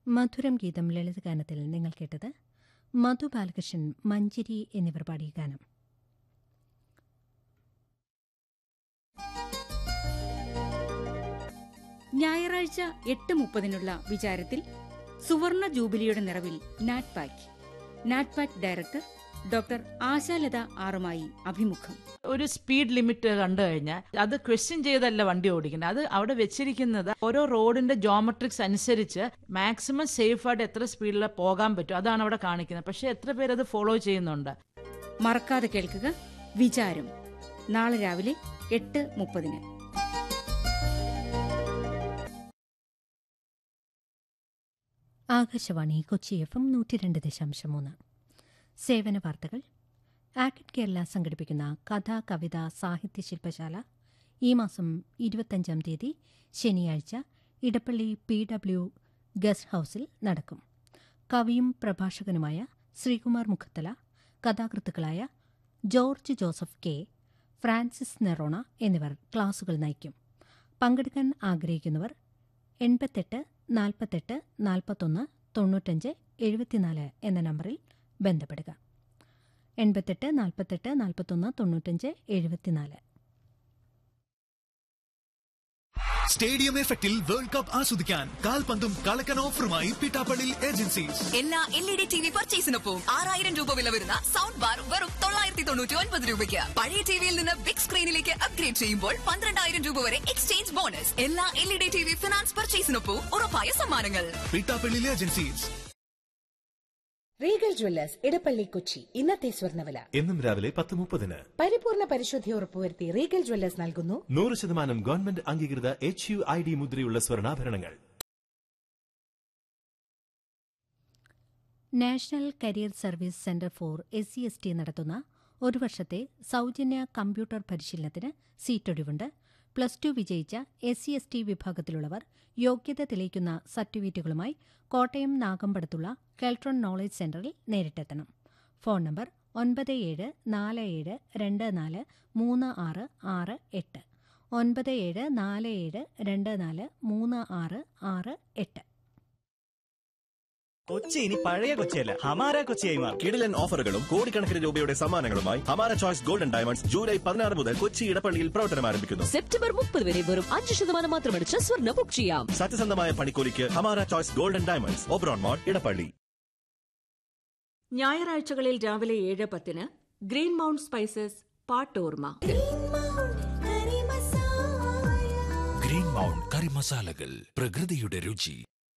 മധുരം ഗീതം ലളിതഗാനത്തിൽ നിങ്ങൾ കേട്ടത് മധു ബാലകൃഷ്ണൻ മഞ്ചരി എന്നിവർ പാടിയ ഗാനം ഞായറാഴ്ച എട്ട് മുപ്പതിനുള്ള വിചാരത്തിൽ സുവർണ ജൂബിലിയുടെ നിറവിൽ നാറ്റ്പാക് നാറ്റ്പാക് ഡയറക്ടർ ഡോക്ടർ ആശാലത ആറുമായി അഭിമുഖം ഒരു സ്പീഡ് ലിമിറ്റ് കണ്ടു കഴിഞ്ഞാൽ അത് ക്വസ്റ്റ്യൻ ചെയ്തല്ല വണ്ടി ഓടിക്കുന്നത് അത് അവിടെ വെച്ചിരിക്കുന്നത് ഓരോ റോഡിന്റെ ജോമെട്രിക്സ് അനുസരിച്ച് മാക്സിമം സേഫ് ആയിട്ട് എത്ര സ്പീഡിൽ പോകാൻ പറ്റും അതാണ് അവിടെ കാണിക്കുന്നത് പക്ഷെ എത്ര പേര് അത് ഫോളോ ചെയ്യുന്നുണ്ട് മറക്കാതെ കേൾക്കുക വിചാരം നാളെ രാവിലെ എട്ട് മുപ്പതിന് ആകാശവാണി കൊച്ചി എഫ് എം നൂറ്റി രണ്ട് ദശാംശം മൂന്ന് സേവന വാർത്തകൾ ആക്ട് കേരള സംഘടിപ്പിക്കുന്ന കഥ കവിത സാഹിത്യ ശില്പശാല ഈ മാസം ഇരുപത്തഞ്ചാം തീയതി ശനിയാഴ്ച ഇടപ്പള്ളി പി ഡബ്ല്യു ഗസ്റ്റ് ഹൌസിൽ നടക്കും കവിയും പ്രഭാഷകനുമായ ശ്രീകുമാർ മുഖത്തല കഥാകൃത്തുക്കളായ George Joseph K Francis Nerona എന്നിവർ ക്ലാസുകൾ നയിക്കും പങ്കെടുക്കാൻ ആഗ്രഹിക്കുന്നവർ എൺപത്തെട്ട് നാൽപ്പത്തെട്ട് നാൽപ്പത്തൊന്ന് തൊണ്ണൂറ്റഞ്ച് എഴുപത്തിനാല് എന്ന നമ്പറിൽ ബന്ധപ്പെടുക എൺപത്തെട്ട് നാൽപ്പത്തെട്ട് നാൽപ്പത്തൊന്ന് തൊണ്ണൂറ്റഞ്ച് എഴുപത്തിനാല് സ്റ്റേഡിയം എഫക്റ്റിൽ വേൾഡ് കപ്പ് ആസ്വദിക്കാൻ കാൽപന്തും കളക്കൻ ഓഫറുമായി പിട്ടാപ്പള്ളി ഏജൻസീസ് എല്ലാ L E D T V പർച്ചേസിനൊപ്പം ആറായിരം രൂപ വില വരുന്ന സൗണ്ട് ബാർ വെറും തൊള്ളായിരത്തി തൊണ്ണൂറ്റി ഒൻപത് രൂപയ്ക്ക് പഴയ ടിവിയിൽ നിന്ന് ബിഗ് സ്ക്രീനിലേക്ക് അപ്ഗ്രേഡ് ചെയ്യുമ്പോൾ പന്ത്രണ്ടായിരം രൂപ വരെ എക്സ്ചേഞ്ച് ബോണസ് എല്ലാ L E D T V finance പർച്ചേസിനൊപ്പം ഉറപ്പായ സമ്മാനങ്ങൾ Pittappilly agencies regal jewellers Edappally Kochi ഇന്നത്തെ സ്വർണ്ണവില എന്നും രാവിലെ പത്ത് മുപ്പതിന് പരിപൂർണ പരിശുദ്ധി ഉറപ്പുവരുത്തി റീഗൽ ജ്വല്ലേഴ്സ് നൽകുന്നു നൂറ് ശതമാനം ഗവൺമെന്റ് അംഗീകൃത എച്ച് യു ഐ ഡി മുദ്രയുള്ള സ്വർണ്ണാഭരണങ്ങൾ national career service centre for S C S T നടത്തുന്ന ഒരു വർഷത്തെ സൗജന്യ കമ്പ്യൂട്ടർ പരിശീലനത്തിന് സീറ്റൊഴിവുണ്ട് പ്ലസ് ടു വിജയിച്ച എസ് സി എസ് ടി വിഭാഗത്തിലുള്ളവർ യോഗ്യത തെളിയിക്കുന്ന സർട്ടിഫിക്കറ്റുകളുമായി കോട്ടയം നാഗമ്പടത്തുള്ള കെൽട്രോൺ നോളജ് സെന്ററിൽ നേരിട്ടെത്തണം ഫോൺ നമ്പർ ഒൻപത് ഏഴ് നാല് ഏഴ് രണ്ട് നാല് മൂന്ന് ആറ് ആറ് എട്ട് ഒൻപത് ഏഴ് നാല് ഏഴ് രണ്ട് നാല് മൂന്ന് ആറ് ആറ് എട്ട് കൊച്ചി ഇനി പഴയ കൊച്ചിയല്ല ഹമാര കൊച്ചിയായി മാറും കിടിലൻ ഓഫറുകളും കോടിക്കണക്കിന് രൂപയുടെ സമ്മാനങ്ങളുമായി ഹമാര ചോയ്സ് ഗോൾഡൻ ഡയമണ്ട്സ് ജൂലൈ പതിനാറ് മുതൽ കൊച്ചി ഇടപ്പള്ളിയിൽ പ്രവർത്തനം ആരംഭിക്കുന്നു സെപ്റ്റംബർ മുപ്പത് വരെ വെറും അഞ്ച് ശതമാനം മാത്രമടിച്ച് സ്വർണ്ണ ബുക്ക് ചെയ്യാം സത്യസന്ധമായ പണിക്കൂലിക്ക് Hamara choice golden diamonds Oberon mall Edappally ഞായറാഴ്ചകളിൽ രാവിലെ ഏഴ് പത്തിന് ഗ്രീൻ മൗണ്ട് സ്പൈസസ് പാട്ടോർമ ഗ്രീൻ മൗണ്ട് കറി മസാലകൾ പ്രകൃതിയുടെ രുചി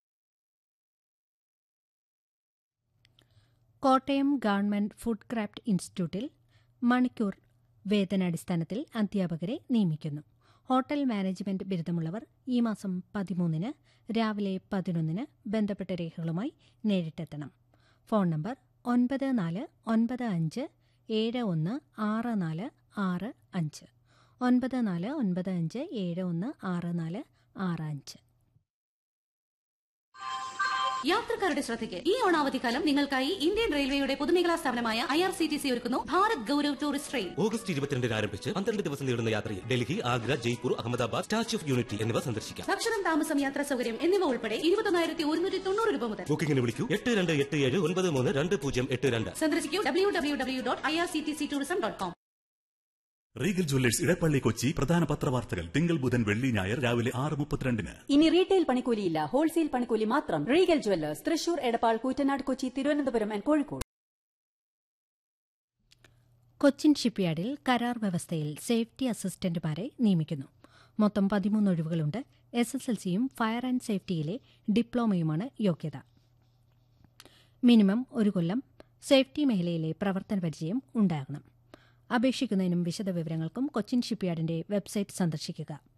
കോട്ടയം ഗവൺമെന്റ് ഫുഡ് ക്രാഫ്റ്റ് ഇൻസ്റ്റിറ്റ്യൂട്ടിൽ മണിക്കൂർ വേതനാടിസ്ഥാനത്തിൽ അധ്യാപകരെ നിയമിക്കുന്നു ഹോട്ടൽ മാനേജ്മെന്റ് ബിരുദമുള്ളവർ ഈ മാസം പതിമൂന്നിന് രാവിലെ പതിനൊന്നിന് ബന്ധപ്പെട്ട രേഖകളുമായി നേരിട്ടെത്തണം ഫോൺ നമ്പർ ഒൻപത് നാല് ഒൻപത് അഞ്ച് ഏഴ് ഒന്ന് ആറ് നാല് ആറ് അഞ്ച് ഒൻപത് നാല് ഒൻപത് അഞ്ച് ഏഴ് ഒന്ന് ആറ് നാല് ആറ് അഞ്ച് യാത്രക്കാരുടെ ശ്രദ്ധയ്ക്ക് ഈ ഓണാവധിക്കാലം നിങ്ങൾക്കായി ഇന്ത്യൻ റെയിൽവേയുടെ പൊതുമേഖലാ സ്ഥാപനമായ I R C T C ഒരുക്കുന്നു Bharat Gaurav tourist train August ഇരുപത്തിരണ്ടിന് ആരംഭിച്ച് പന്ത്രണ്ട് ദിവസം നീളുന്ന യാത്രയിൽ Delhi Agra Jaipur Ahmedabad statue of unity എന്നിവ സന്ദർശിക്കാം ഭക്ഷണം താമസം യാത്രാ സൗകര്യം എന്നിവ ഉൾപ്പെടെ ഇരുപത്തൊന്നായിരത്തി ഒരുന്നൂറ്റി തൊണ്ണൂറ് രൂപ മുതൽ ബുക്കിംഗിന് വിളിക്കൂ എട്ട് രണ്ട് എട്ട് ഏഴ് ഒൻപത് മൂന്ന് രണ്ട് പൂജ്യം എട്ട് രണ്ട് സന്ദർശിക്കൂ W W W dot I R C T C tourism dot com regal jewellers Edappally Kochi പ്രധാന പത്രവാർത്തകൾ തിങ്കൾ ബുധൻ വെള്ളി ഞായർ രാവിലെ ആറ് മുപ്പത്തിരണ്ടിന് ഇനി റീറ്റെയിൽ പണിക്കൂലിയില്ല ഹോൾസെയിൽ പണിക്കൂലി മാത്രം regal jewellers Thrissur Edappal Koottanad Kochi Thiruvananthapuram and Kozhikode Cochin ഷിപ്പ്യാർഡിൽ കരാർ വ്യവസ്ഥയിൽ സേഫ്റ്റി അസിസ്റ്റന്റുമാരെ നിയമിക്കുന്നു മൊത്തം പതിമൂന്ന് ഒഴിവുകളുണ്ട് എസ് എസ് എൽ സിയും ഫയർ ആൻഡ് സേഫ്റ്റിയിലെ ഡിപ്ലോമയുമാണ് യോഗ്യത മിനിമം ഒരു കൊല്ലം സേഫ്റ്റി മേഖലയിലെ പ്രവർത്തന പരിചയം ഉണ്ടാകണം അപേക്ഷിക്കുന്നതിനും വിശദവിവരങ്ങൾക്കും കൊച്ചിൻ ഷിപ്പ്യാർഡിന്റെ വെബ്സൈറ്റ് സന്ദർശിക്കുക